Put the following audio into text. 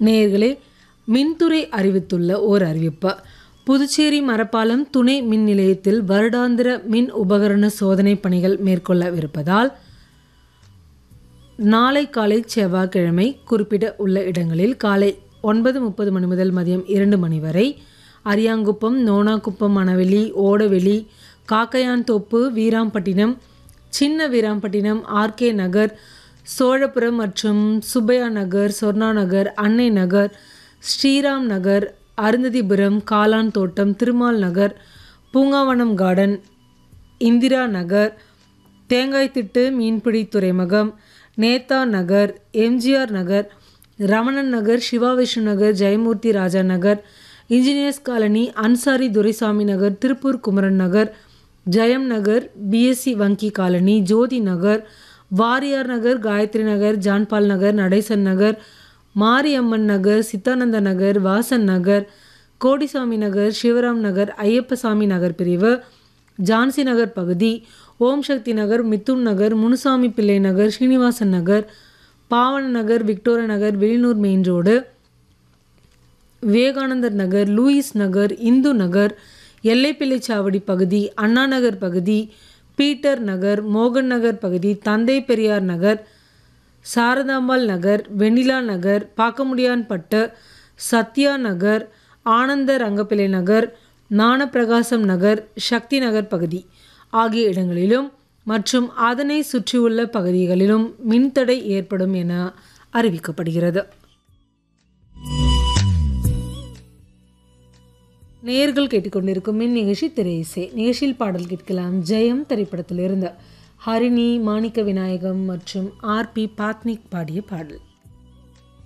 நேயர்களே மின்துறை அறிவித்துள்ள ஓர் அறிவிப்பு புதுச்சேரி மரப்பாலம் துணை மின் நிலையத்தில் வருடாந்திர மின் உபகரண சோதனை பணிகள் மேற்கொள்ளவிருப்பதால் நாளை காலை செவ்வாய்க்கிழமை குறிப்பிட உள்ள இடங்களில் காலை ஒன்பது முப்பது மணி முதல் மதியம் இரண்டு மணி வரை அரியாங்குப்பம் நோனாக்குப்பம் மணவெளி ஓடவெளி காக்கையான்தோப்பு வீராம்பட்டினம் சின்ன வீராம்பட்டினம் ஆர்கே நகர் சோழபுரம் மற்றும் சுப்பையா நகர் சொர்ணா நகர் அன்னை நகர் ஸ்ரீராம் நகர் அருந்ததிபுரம் காளான் தோட்டம் திருமால் நகர் பூங்காவனம் கார்டன் இந்திரா நகர் தேங்காய்த்திட்டு மீன்பிடி துறைமுகம் Netha Nagar MGR Nagar Ramanan Nagar Siva Vishnu Nagar Jayamoorthy Raja Nagar engineers colony Ansari Duraisamy Nagar Tiruppur Kumaran Nagar Jayam Nagar PSC வங்கி காலனி ஜோதி நகர் வாரியார் நகர் காயத்ரி நகர் ஜான்பால் நகர் நடேசன் நகர் மாரியம்மன் நகர் சித்தானந்த நகர் வாசன் நகர் கோடிசாமி நகர் சிவராம் நகர் ஐயப்பசாமி நகர் பிரிவு ஜான்சி நகர் பகுதி ஓம் சக்தி நகர் மித்துன் நகர் முனுசாமி பிள்ளை நகர் ஸ்ரீனிவாசன் நகர் பாவன நகர் விக்டோரியா நகர் வெளியூர் main road Vivekanandar Nagar Louis Nagar Indhu Nagar Ellaipillai Chavadi பகுதி அண்ணா நகர் பகுதி பீட்டர் நகர் மோகன் நகர் பகுதி தந்தை பெரியார் நகர் சாரதாம்பாள் நகர் வெண்ணிலா நகர் பாக்கமுடியான்பட்டு சத்யா நகர் ஆனந்த ரங்கப்பிள்ளை நகர் ஞானப்பிரகாசம் நகர் சக்தி நகர் பகுதி ஆகிய இடங்களிலும் மற்றும் அதனை சுற்றியுள்ள பகுதிகளிலும் மின்தடை ஏற்படும் என அறிவிக்கப்படுகிறது நேர்கள் கேட்டுக்கொண்டிருக்கும் மின் நிகழ்ச்சி திரை இசை நிகழ்ச்சியில் பாடல் கேட்கலாம் ஜெயம் திரைப்படத்திலிருந்து ஹரிணி மாணிக்க விநாயகம் மற்றும் ஆர் பி பாத்னிக் பாடிய பாடல்